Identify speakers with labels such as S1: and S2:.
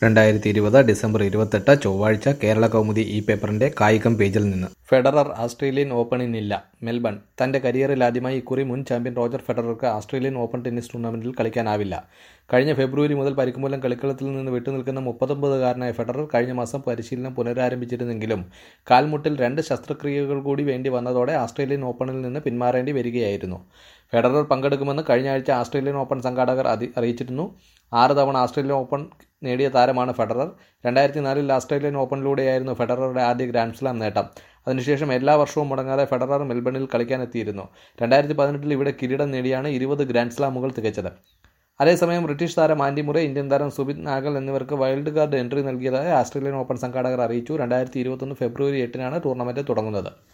S1: രണ്ടായിരത്തി ഇരുപത് ഡിസംബർ ഇരുപത്തെട്ട് ചൊവ്വാഴ്ച കേരള കൗമുദി ഈ പേപ്പറിന്റെ കായികം പേജിൽ നിന്ന് ഫെഡറർ ആസ്ട്രേലിയൻ ഓപ്പണിനില്ല മെൽബൺ തന്റെ കരിയറിൽ ആദ്യമായി ഇക്കുറി മുൻ ചാമ്പ്യൻ റോജർ ഫെഡറർക്ക് ആസ്ട്രേലിയൻ ഓപ്പൺ ടെന്നീസ് ടൂർണമെന്റിൽ കളിക്കാനാവില്ല കഴിഞ്ഞ ഫെബ്രുവരി മുതൽ പരിക്കുമൂലം കളിക്കളത്തിൽ നിന്ന് വിട്ടുനിൽക്കുന്ന മുപ്പത്തൊമ്പതുകാരനായ ഫെഡറർ കഴിഞ്ഞ മാസം പരിശീലനം പുനരാരംഭിച്ചിരുന്നെങ്കിലും കാൽമുട്ടിൽ രണ്ട് ശസ്ത്രക്രിയകൾ കൂടി വേണ്ടി വന്നതോടെ ആസ്ട്രേലിയൻ ഓപ്പണിൽ നിന്ന് പിന്മാറേണ്ടി വരികയായിരുന്നു ഫെഡറർ പങ്കെടുക്കുമെന്ന് കഴിഞ്ഞ ആഴ്ച ആസ്ട്രേലിയൻ ഓപ്പൺ സംഘാടകർ അതി- അറിയിച്ചിരുന്നു ആറ് തവണ ആസ്ട്രേലിയൻ ഓപ്പൺ നേടിയ താരമാണ് ഫെഡറർ രണ്ടായിരത്തി നാലിൽ ആസ്ട്രേലിയൻ ഓപ്പണിലൂടെയായിരുന്നു ഫെഡററുടെ ആദ്യ ഗ്രാൻഡ് സ്ലാം നേട്ടം അതിനുശേഷം എല്ലാ വർഷവും മുടങ്ങാതെ ഫെഡറർ മെൽബണിൽ കളിക്കാനെത്തിയിരുന്നു രണ്ടായിരത്തി പതിനെട്ടിൽ ഇവിടെ കിരീടം നേടിയാണ് ഇരുപത് ഗ്രാൻഡ് സ്ലാമുകൾ തികച്ചത് അതേസമയം ബ്രിട്ടീഷ് താരം ആൻഡി മുറെ ഇന്ത്യൻ താരം സുബിത് നാഗൽ എന്നിവർക്ക് വൈൽഡ് കാർഡ് എൻട്രി നൽകിയതായി ആസ്ട്രേലിയൻ ഓപ്പൺ സംഘാടകർ അറിയിച്ചു രണ്ടായിരത്തി ഇരുപത്തൊന്ന് ഫെബ്രുവരി എട്ടിനാണ് ടൂർണമെന്റ് തുടങ്ങുന്നത്